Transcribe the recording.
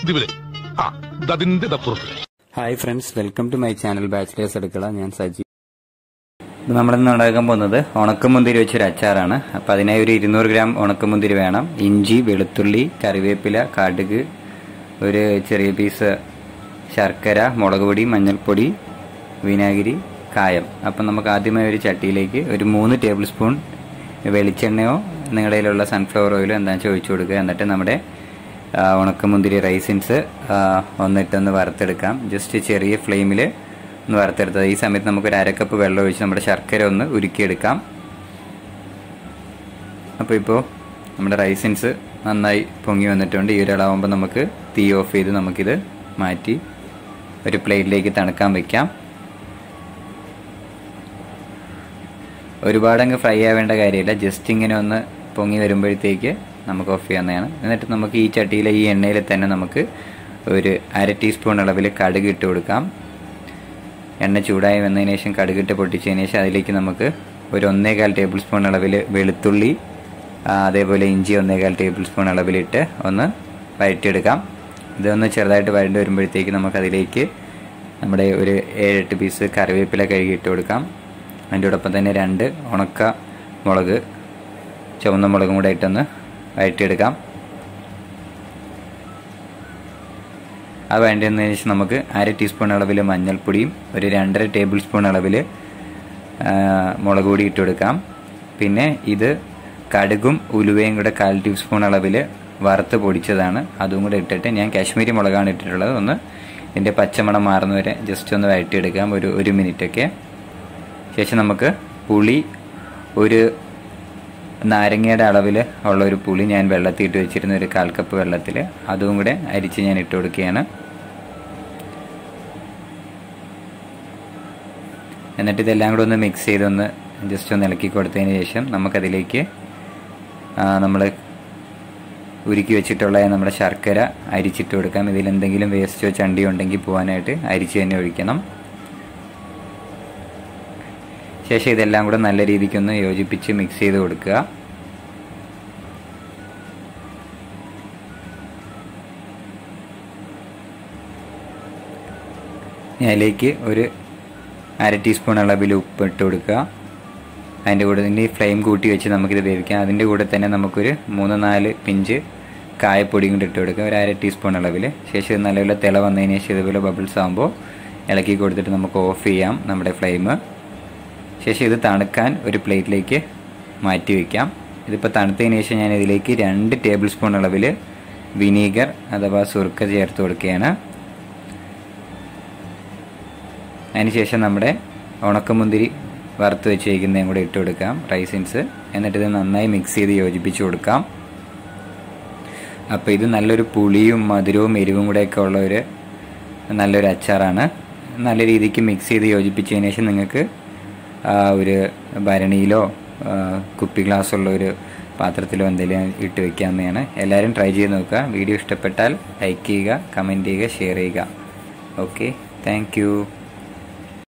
ഇതിവിടെ ആ ദതിന്റെ ദപ്പുറത്ത് hi friends welcome to my channel bachelors Adukkala ഞാൻ സജി ഇത് നമ്മളിന്ന് ഉണ്ടാക്കാൻ പോകുന്നത് ഉണക്കമുന്തിരി വെച്ചൊരു അച്ചാറാണ് അപ്പം അതിനായി ഒരു ഇരുന്നൂറ് ഗ്രാം ഉണക്കമുന്തിരി വേണം ഇഞ്ചി വെളുത്തുള്ളി കറിവേപ്പില കടുക് ഒരു ചെറിയ പീസ് ശർക്കര മുളക് പൊടി മഞ്ഞൾപ്പൊടി വിനാഗിരി കായം അപ്പം നമുക്ക് ആദ്യമായി ഒരു ചട്ടിയിലേക്ക് ഒരു മൂന്ന് ടേബിൾ സ്പൂൺ വെളിച്ചെണ്ണയോ നിങ്ങളുടെ കയ്യിലുള്ള സൺഫ്ലവർ ഓയിലോ എന്താണെന്ന് ചോദിച്ചു കൊടുക്കുക എന്നിട്ട് നമ്മുടെ ആ, ഉണക്കമുന്തിരി റൈസിൻസ് ഒന്നിട്ടൊന്ന് വറുത്തെടുക്കാം ജസ്റ്റ് ചെറിയ ഫ്ലെയിമിൽ ഒന്ന് വറുത്തെടുത്തത് ഈ സമയത്ത് നമുക്കൊരു അരക്കപ്പ് വെള്ളം ഒഴിച്ച് നമ്മുടെ ശർക്കര ഒന്ന് ഉരുക്കിയെടുക്കാം അപ്പോൾ ഇപ്പോൾ നമ്മുടെ റൈസിൻസ് നന്നായി പൊങ്ങി വന്നിട്ടുണ്ട് ഈ ഒരളാവുമ്പോൾ നമുക്ക് തീ ഓഫ് ചെയ്ത് നമുക്കിത് മാറ്റി ഒരു പ്ലേറ്റിലേക്ക് തണുക്കാൻ വയ്ക്കാം ഒരുപാടങ്ങ് ഫ്രൈ ആവേണ്ട കാര്യമില്ല ജസ്റ്റ് ഇങ്ങനെ ഒന്ന് പൊങ്ങി വരുമ്പോഴത്തേക്ക് നമുക്ക് ഓഫ് ചെയ്യാവുന്നതാണ് എന്നിട്ട് നമുക്ക് ഈ ചട്ടിയിലെ ഈ എണ്ണയിൽ തന്നെ നമുക്ക് ഒരു അര ടീസ്പൂൺ അളവിൽ കടുക് ഇട്ട് കൊടുക്കാം എണ്ണ ചൂടായി വന്നതിന് ശേഷം കടുകിട്ട് പൊട്ടിച്ചതിന് ശേഷം അതിലേക്ക് നമുക്ക് ഒരു ഒന്നേകാൽ ടേബിൾ സ്പൂൺ അളവിൽ വെളുത്തുള്ളി ആ, അതേപോലെ ഇഞ്ചി ഒന്നേകാൽ ടേബിൾ സ്പൂൺ അളവിലിട്ട് ഒന്ന് വഴറ്റിയെടുക്കാം ഇതൊന്ന് ചെറുതായിട്ട് വഴണ്ടി വരുമ്പോഴത്തേക്ക് നമുക്കതിലേക്ക് നമ്മുടെ ഒരു ഏഴെട്ട് പീസ് കറിവേപ്പില കഴുകി ഇട്ട് കൊടുക്കാം അതിൻ്റെ ഒപ്പം തന്നെ രണ്ട് ഉണക്ക മുളക് ചുവന്ന മുളകും കൂടെ ഇട്ടൊന്ന് വഴറ്റിയെടുക്കാം അത് വേണ്ടതിന് ശേഷം നമുക്ക് അര ടീസ്പൂൺ അളവിൽ മഞ്ഞൾപ്പൊടിയും ഒരു രണ്ടര ടേബിൾ സ്പൂൺ അളവിൽ മുളക് പൊടി ഇട്ട് കൊടുക്കാം പിന്നെ ഇത് കടുകും ഉലുവയും കൂടെ കാൽ ടീസ്പൂൺ അളവിൽ വറുത്ത് പൊടിച്ചതാണ് അതും കൂടെ ഇട്ടിട്ട് ഞാൻ കാശ്മീരി മുളകാണ് ഇട്ടിട്ടുള്ളത് ഒന്ന് ഇതിൻ്റെ പച്ചമണം മാറുന്നവരെ ജസ്റ്റ് ഒന്ന് വഴറ്റിയെടുക്കാം ഒരു ഒരു മിനിറ്റൊക്കെ ശേഷം നമുക്ക് പുളി ഒരു നാരങ്ങയുടെ അളവിൽ ഉള്ള ഒരു പുളി ഞാൻ വെള്ളത്തിൽ ഇട്ട് വെച്ചിരുന്ന ഒരു കാൽ കപ്പ് വെള്ളത്തിൽ അതും കൂടെ അരിച്ച് ഞാൻ ഇട്ട് കൊടുക്കുകയാണ് എന്നിട്ട് ഇതെല്ലാം കൂടെ ഒന്ന് മിക്സ് ചെയ്തൊന്ന് ജസ്റ്റ് ഒന്ന് ഇളക്കി കൊടുത്തതിന് ശേഷം നമുക്കതിലേക്ക് നമ്മൾ ഉരുക്കി വെച്ചിട്ടുള്ള നമ്മുടെ ശർക്കര അരിച്ചിട്ട് കൊടുക്കാം ഇതിൽ എന്തെങ്കിലും വേസ്റ്റോ ചണ്ടിയോ ഉണ്ടെങ്കിൽ പോകാനായിട്ട് അരിച്ച് തന്നെ ഒഴിക്കണം ശേഷം ഇതെല്ലാം കൂടെ നല്ല രീതിക്കൊന്ന് യോജിപ്പിച്ച് മിക്സ് ചെയ്ത് കൊടുക്കുക ഇനി അതിലേക്ക് ഒരു അര ടീസ്പൂൺ അളവിൽ ഉപ്പ് ഇട്ട് കൊടുക്കുക അതിൻ്റെ കൂടെ തന്നെ ഈ ഫ്ലെയിം കൂട്ടി വെച്ച് നമുക്കിത് വേവിക്കാം അതിൻ്റെ കൂടെ തന്നെ നമുക്കൊരു മൂന്ന് നാല് പിഞ്ച് കായപ്പൊടിയും കൂടി ഇട്ട് കൊടുക്കുക ഒരു അര ടീസ്പൂൺ അളവിൽ ശേഷം ഇത് നല്ലപോലെ തിള വന്നതിന് ശേഷം ഇതുപോലെ ബബിൾസ് ആകുമ്പോൾ ഇളക്കി കൊടുത്തിട്ട് നമുക്ക് ഓഫ് ചെയ്യാം നമ്മുടെ ഫ്ലെയിം ശേഷം ഇത് തണുക്കാൻ ഒരു പ്ലേറ്റിലേക്ക് മാറ്റി വയ്ക്കാം ഇതിപ്പോൾ തണുത്തതിന് ശേഷം ഞാൻ ഇതിലേക്ക് രണ്ട് ടേബിൾ സ്പൂൺ അളവിൽ വിനീഗർ അഥവാ സുർക്ക ചേർത്ത് കൊടുക്കുകയാണ് അതിനുശേഷം നമ്മുടെ ഉണക്കമുന്തിരി വറുത്ത് വെച്ചേക്കുന്നതും കൂടെ ഇട്ട് കൊടുക്കാം റൈസിൻസ് എന്നിട്ട് ഇത് നന്നായി മിക്സ് ചെയ്ത് യോജിപ്പിച്ച് കൊടുക്കാം അപ്പോൾ ഇത് നല്ലൊരു പുളിയും മധുരവും എരിവും കൂടെയൊക്കെ ഉള്ള ഒരു നല്ലൊരു അച്ചാറാണ് നല്ല രീതിക്ക് മിക്സ് ചെയ്ത് യോജിപ്പിച്ചതിന് ശേഷം നിങ്ങൾക്ക് ആ, ഒരു ഭരണിയിലോ ആ, കുപ്പി ഗ്ലാസ് ഉള്ള ഒരു പാത്രത്തിലോ എന്തെങ്കിലും ഇട്ട് വെക്കാവുന്നതാണ് എല്ലാവരും ട്രൈ ചെയ്ത് നോക്കുക വീഡിയോ ഇഷ്ടപ്പെട്ടാൽ ലൈക്ക് ചെയ്യുക കമൻറ്റ് ചെയ്യുക ഷെയർ ചെയ്യുക ഓക്കെ താങ്ക്